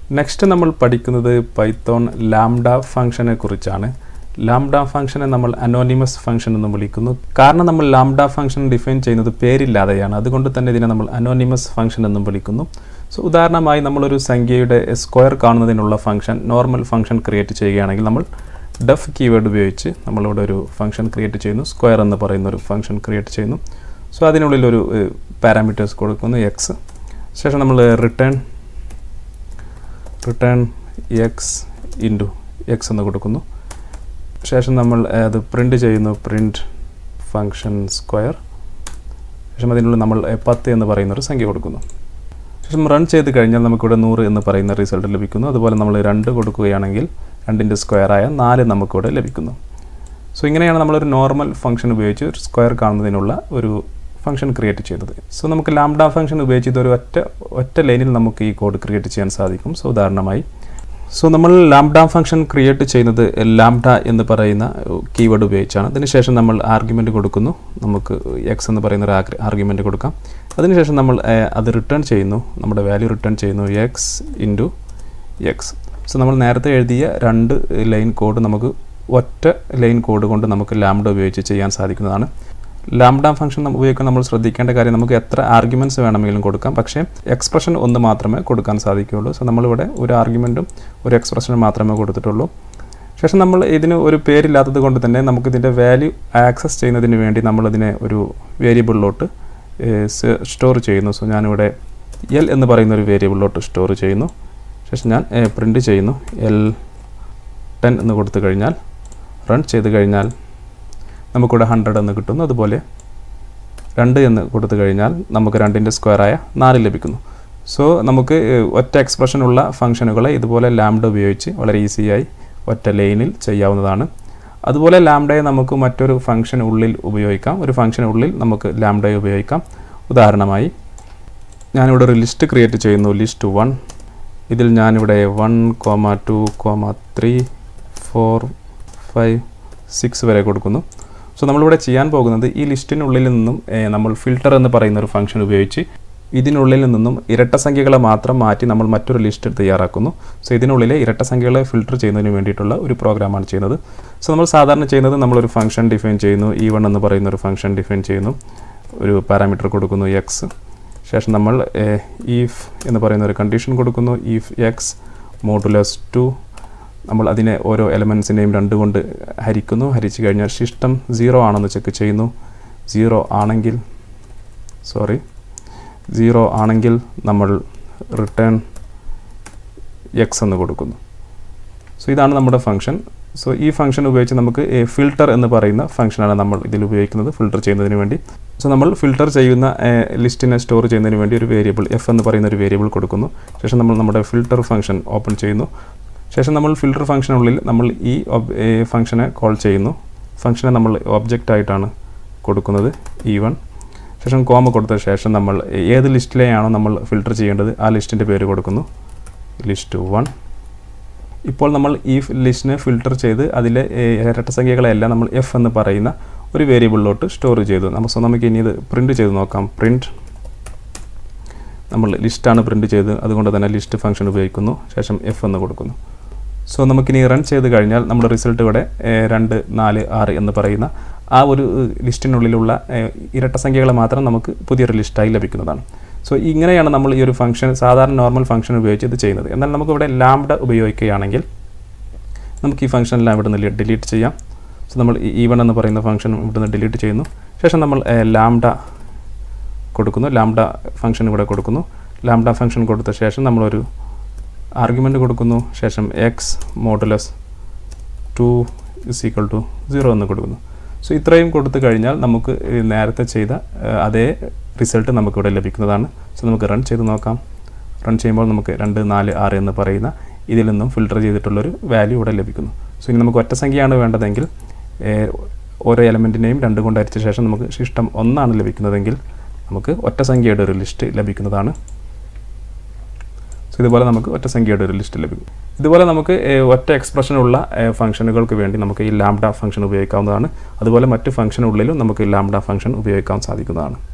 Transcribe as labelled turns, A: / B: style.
A: next നമ്മൾ പഠിക്കുന്നത് Python lambda ഫംഗ്ഷനെ കുറിച്ചാണ് ലാംഡ ഫംഗ്ഷനെ നമ്മൾ അനോണിമസ് ഫംഗ്ഷൻ എന്ന് വിളിക്കുന്നു കാരണം നമ്മൾ ലാംഡ ഫംഗ്ഷൻ ഡിഫൈൻ ചെയ്യുന്നത് പേരില്ലാതെയാണ് അതുകൊണ്ട് തന്നെ ഇതിനെ നമ്മൾ അനോണിമസ് ഫംഗ്ഷൻ എന്നും വിളിക്കുന്നു സോ ഉദാഹരണമായി നമ്മളൊരു സംഖ്യയുടെ സ്ക്വയർ കാണുന്നതിനുള്ള ഫംഗ്ഷൻ നോർമൽ ഫംഗ്ഷൻ ക്രിയേറ്റ് ചെയ്യുകയാണെങ്കിൽ നമ്മൾ ഡെഫ് കീവേഡ് ഉപയോഗിച്ച് നമ്മളിവിടെ ഒരു ഫംഗ്ഷൻ ക്രിയേറ്റ് ചെയ്യുന്നു സ്ക്വയർ എന്ന് പറയുന്ന ഒരു ഫംഗ്ഷൻ ക്രിയേറ്റ് ചെയ്യുന്നു സോ അതിനുള്ളിൽ ഒരു പാരാമീറ്റേഴ്സ് കൊടുക്കുന്നു എക്സ് ശേഷം നമ്മൾ return return x into x എന്ന് കൊടുക്കുന്നു ശേഷം നമ്മൾ അത് പ്രിൻ്റ് ചെയ്യുന്നു പ്രിൻ്റ് ഫങ്ഷൻ സ്ക്വയർ ശേഷം അതിനുള്ളിൽ നമ്മൾ പത്ത് എന്ന് പറയുന്ന ഒരു സംഖ്യ കൊടുക്കുന്നു ശേഷം റൺ ചെയ്ത് കഴിഞ്ഞാൽ നമുക്കിവിടെ നൂറ് എന്ന് പറയുന്ന റിസൾട്ട് ലഭിക്കുന്നു അതുപോലെ നമ്മൾ രണ്ട് കൊടുക്കുകയാണെങ്കിൽ രണ്ടിൻ്റെ സ്ക്വയറായ നാല് നമുക്കിവിടെ ലഭിക്കുന്നു സോ ഇങ്ങനെയാണ് നമ്മളൊരു നോർമൽ ഫംഗ്ഷൻ ഉപയോഗിച്ച് ഒരു സ്ക്വയർ കാണുന്നതിനുള്ള ഒരു ഫംഗ്ഷൻ ക്രിയേറ്റ് ചെയ്തത് സോ നമുക്ക് ലാംഡ ഫംഗ്ഷൻ ഉപയോഗിച്ച് ഇതൊരു ഒറ്റ ഒറ്റ ലൈനിൽ നമുക്ക് ഈ കോഡ് ക്രിയേറ്റ് ചെയ്യാൻ സാധിക്കും സോ ഉദാഹരണമായി സോ നമ്മൾ ലാംഡ ഫംഗ്ഷൻ ക്രിയേറ്റ് ചെയ്യുന്നത് ലാംഡ എന്ന് പറയുന്ന കീവേഡ് ഉപയോഗിച്ചാണ് അതിനുശേഷം നമ്മൾ ആർഗ്യുമെൻ്റ് കൊടുക്കുന്നു നമുക്ക് എക്സ് എന്ന് പറയുന്ന ഒരു ആർഗ്യുമെൻ്റ് കൊടുക്കാം അതിനുശേഷം നമ്മൾ അത് റിട്ടേൺ ചെയ്യുന്നു നമ്മുടെ വാല്യൂ റിട്ടേൺ ചെയ്യുന്നു എക്സ് ഇൻറ്റു എക്സ് സോ നമ്മൾ നേരത്തെ എഴുതിയ രണ്ട് ലൈൻ കോഡ് നമുക്ക് ഒറ്റ ലൈൻ കോഡ് കൊണ്ട് നമുക്ക് ലാംഡ ഉപയോഗിച്ച് ചെയ്യാൻ സാധിക്കുന്നതാണ് ലാംഡ ഫംഗ്ഷൻ ഉപയോഗിക്കാൻ നമ്മൾ ശ്രദ്ധിക്കേണ്ട കാര്യം നമുക്ക് എത്ര ആർഗ്യുമെൻറ്റ്സ് വേണമെങ്കിലും കൊടുക്കാം പക്ഷേ എക്സ്പ്രഷൻ ഒന്ന് മാത്രമേ കൊടുക്കാൻ സാധിക്കുകയുള്ളൂ സോ നമ്മളിവിടെ ഒരു ആർഗ്യുമെൻറ്റും ഒരു എക്സ്പ്രഷനും മാത്രമേ കൊടുത്തിട്ടുള്ളൂ ശേഷം നമ്മൾ ഇതിന് ഒരു പേരില്ലാത്തത് കൊണ്ട് തന്നെ നമുക്കിതിൻ്റെ വാല്യൂ ആക്സസ് ചെയ്യുന്നതിന് വേണ്ടി നമ്മളതിനെ ഒരു വേരിയബിളിലോട്ട് സ്റ്റോർ ചെയ്യുന്നു സോ ഞാനിവിടെ എൽ എന്ന് പറയുന്ന ഒരു വേരിയബിളിലോട്ട് സ്റ്റോർ ചെയ്യുന്നു ശേഷം ഞാൻ പ്രിൻ്റ് ചെയ്യുന്നു എൽ ടെൻ എന്ന് കൊടുത്തു കഴിഞ്ഞാൽ റൺ ചെയ്ത് കഴിഞ്ഞാൽ നമുക്കിവിടെ ഹൺഡ്രഡ് എന്ന് കിട്ടുന്നു അതുപോലെ രണ്ട് എന്ന് കൊടുത്തു കഴിഞ്ഞാൽ നമുക്ക് രണ്ടിൻ്റെ സ്ക്വയറായ നാല് ലഭിക്കുന്നു സോ നമുക്ക് ഒറ്റ എക്സ്പ്രഷനുള്ള ഫംഗ്ഷനുകളെ ഇതുപോലെ ലാംഡ ഉപയോഗിച്ച് വളരെ ഈസിയായി ഒറ്റ ലൈനിൽ ചെയ്യാവുന്നതാണ് അതുപോലെ ലാംഡയെ നമുക്ക് മറ്റൊരു ഫംഗ്ഷൻ ഉള്ളിൽ ഉപയോഗിക്കാം ഒരു ഫംഗ്ഷൻ ഉള്ളിൽ നമുക്ക് ലാംഡയെ ഉപയോഗിക്കാം ഉദാഹരണമായി ഞാനിവിടെ ഒരു ലിസ്റ്റ് ക്രിയേറ്റ് ചെയ്യുന്നു ലിസ്റ്റ് വൺ ഇതിൽ ഞാനിവിടെ one comma two comma three four five six വരെ കൊടുക്കുന്നു സോ നമ്മളിവിടെ ചെയ്യാൻ പോകുന്നത് ഈ ലിസ്റ്റിനുള്ളിൽ നിന്നും നമ്മൾ ഫിൽട്ടർ എന്ന് പറയുന്ന ഒരു ഫംഗ്ഷൻ ഉപയോഗിച്ച് ഇതിനുള്ളിൽ നിന്നും ഇരട്ട സംഖ്യകളെ മാത്രം മാറ്റി നമ്മൾ മറ്റൊരു ലിസ്റ്റ് തയ്യാറാക്കുന്നു സോ ഇതിനുള്ളിലെ ഇരട്ട സംഖ്യകളെ ഫിൽട്ടർ ചെയ്യുന്നതിന് വേണ്ടിയിട്ടുള്ള ഒരു പ്രോഗ്രാമാണ് ചെയ്യുന്നത് സോ നമ്മൾ സാധാരണ ചെയ്യുന്നത് നമ്മളൊരു ഫംഗ്ഷൻ ഡിഫൈൻ ചെയ്യുന്നു ഇ വൺ എന്ന് പറയുന്ന ഒരു ഫംഗ്ഷൻ ഡിഫൈൻ ചെയ്യുന്നു ഒരു പാരാമീറ്റർ കൊടുക്കുന്നു എക്സ് ശേഷം നമ്മൾ ഈഫ് എന്ന് പറയുന്ന ഒരു കണ്ടീഷൻ കൊടുക്കുന്നു ഈഫ് എക്സ് മോഡുലസ് ടു നമ്മൾ അതിനെ ഓരോ എലമെൻസിനെയും രണ്ട് കൊണ്ട് ഹരിക്കുന്നു ഹരിച്ചു കഴിഞ്ഞാൽ സിസ്റ്റം സീറോ ആണെന്ന് ചെക്ക് ചെയ്യുന്നു സീറോ ആണെങ്കിൽ സോറി സീറോ ആണെങ്കിൽ നമ്മൾ റിട്ടേൺ എക്സ് എന്ന് കൊടുക്കുന്നു സോ ഇതാണ് നമ്മുടെ ഫംഗ്ഷൻ സോ ഈ ഫംഗ്ഷൻ ഉപയോഗിച്ച് നമുക്ക് ഫിൽട്ടർ എന്ന് പറയുന്ന ഫംഗ്ഷനാണ് നമ്മൾ ഇതിൽ ഉപയോഗിക്കുന്നത് ഫിൽട്ടർ ചെയ്യുന്നതിന് വേണ്ടി സോ നമ്മൾ ഫിൽട്ടർ ചെയ്യുന്ന ലിസ്റ്റിനെ സ്റ്റോർ ചെയ്യുന്നതിന് വേണ്ടി ഒരു വേരിയബിൾ എഫ് എന്ന് പറയുന്ന ഒരു വേരിയബിൾ കൊടുക്കുന്നു ശേഷം നമ്മൾ നമ്മുടെ ഫിൽട്ടർ ഫംഗ്ഷൻ ഓപ്പൺ ചെയ്യുന്നു ശേഷം നമ്മൾ ഫിൽട്ടർ ഫംഗ്ഷനുള്ളിൽ നമ്മൾ ഈ ഫംഗ്ഷനെ കോൾ ചെയ്യുന്നു ഫംഗ്ഷനെ നമ്മൾ ഒബ്ജക്റ്റ് ആയിട്ടാണ് കൊടുക്കുന്നത് ഇ വൺ ശേഷം കോമ കൊടുത്ത ശേഷം നമ്മൾ ഏത് ലിസ്റ്റിലെയാണോ നമ്മൾ ഫിൽട്ടർ ചെയ്യേണ്ടത് ആ ലിസ്റ്റിൻ്റെ പേര് കൊടുക്കുന്നു ലിസ്റ്റ് വൺ ഇപ്പോൾ നമ്മൾ ഈ ലിസ്റ്റിനെ ഫിൽട്ടർ ചെയ്ത് അതിലെ ഇരട്ട സംഖ്യകളെല്ലാം നമ്മൾ എഫ് എന്ന് പറയുന്ന ഒരു വേരിയബിളിലോട്ട് സ്റ്റോർ ചെയ്തു നമ്മൾ സോ നമുക്ക് ഇനി ഇത് പ്രിൻറ്റ് ചെയ്ത് നോക്കാം പ്രിൻറ്റ് നമ്മൾ ലിസ്റ്റാണ് പ്രിൻറ്റ് ചെയ്ത് അതുകൊണ്ട് തന്നെ ലിസ്റ്റ് ഫംഗ്ഷൻ ഉപയോഗിക്കുന്നു ശേഷം എഫ് എന്ന് കൊടുക്കുന്നു സോ നമുക്കിനി റൺ ചെയ്ത് കഴിഞ്ഞാൽ നമ്മുടെ റിസൾട്ട് ഇവിടെ രണ്ട് നാല് ആറ് എന്ന് പറയുന്ന ആ ഒരു ലിസ്റ്റിനുള്ളിലുള്ള ഇരട്ട സംഖ്യകളെ മാത്രം നമുക്ക് പുതിയൊരു ലിസ്റ്റായി ലഭിക്കുന്നതാണ് സോ ഇങ്ങനെയാണ് നമ്മൾ ഈ ഒരു ഫംഗ്ഷൻ സാധാരണ നോർമൽ ഫംഗ്ഷൻ ഉപയോഗിച്ച് ഇത് ചെയ്യുന്നത് എന്നാൽ നമുക്കിവിടെ ലാംഡ ഉപയോഗിക്കുകയാണെങ്കിൽ നമുക്ക് ഈ ഫംഗ്ഷനെല്ലാം ഇവിടെ നിന്ന് ഡിലീറ്റ് ചെയ്യാം സോ നമ്മൾ ഈ വൺ എന്ന് പറയുന്ന ഫംഗ്ഷൻ ഇവിടെ നിന്ന് ഡിലീറ്റ് ചെയ്യുന്നു ശേഷം നമ്മൾ ലാംഡ കൊടുക്കുന്നു ലാംഡ ഫംഗ്ഷൻ ഇവിടെ കൊടുക്കുന്നു ലാംഡ ഫംഗ്ഷൻ കൊടുത്ത ശേഷം നമ്മളൊരു ആർഗ്യുമെൻ്റ് കൊടുക്കുന്നു ശേഷം x modulus two is equal to zero എന്ന് കൊടുക്കുന്നു സോ ഇത്രയും കൊടുത്തു കഴിഞ്ഞാൽ നമുക്ക് നേരത്തെ ചെയ്ത അതേ റിസൾട്ട് നമുക്കിവിടെ ലഭിക്കുന്നതാണ് സോ നമുക്ക് റൺ ചെയ്ത് നോക്കാം റൺ ചെയ്യുമ്പോൾ നമുക്ക് രണ്ട് നാല് ആറ് എന്ന് പറയുന്ന ഇതിൽ നിന്നും ഫിൽട്ടർ ചെയ്തിട്ടുള്ളൊരു വാല്യൂ ഇവിടെ ലഭിക്കുന്നു സോ ഇനി നമുക്ക് ഒറ്റ സംഖ്യയാണ് വേണ്ടതെങ്കിൽ ഓരോ എലമെൻറ്റിനെയും രണ്ട് കൊണ്ട് അരിച്ച ശേഷം നമുക്ക് ശിഷ്ടം ഒന്നാണ് ലഭിക്കുന്നതെങ്കിൽ നമുക്ക് ഒറ്റ സംഖ്യയുടെ ഒരു ലിസ്റ്റ് ലഭിക്കുന്നതാണ് സോ ഇതുപോലെ നമുക്ക് ഒറ്റ സംഖ്യയുടെ ഒരു ലിസ്റ്റ് ലഭിക്കും ഇതുപോലെ നമുക്ക് ഒറ്റ എക്സ്പ്രഷനുള്ള ഫംഗ്ഷനുകൾക്ക് വേണ്ടി നമുക്ക് ഈ ലാംഡ ഫംഗ്ഷൻ ഉപയോഗിക്കാവുന്നതാണ് അതുപോലെ മറ്റ് ഫംഗ്ഷനുള്ളിലും നമുക്ക് ലാംഡ ഫംഗ്ഷൻ ഉപയോഗിക്കാൻ സാധിക്കുന്നതാണ്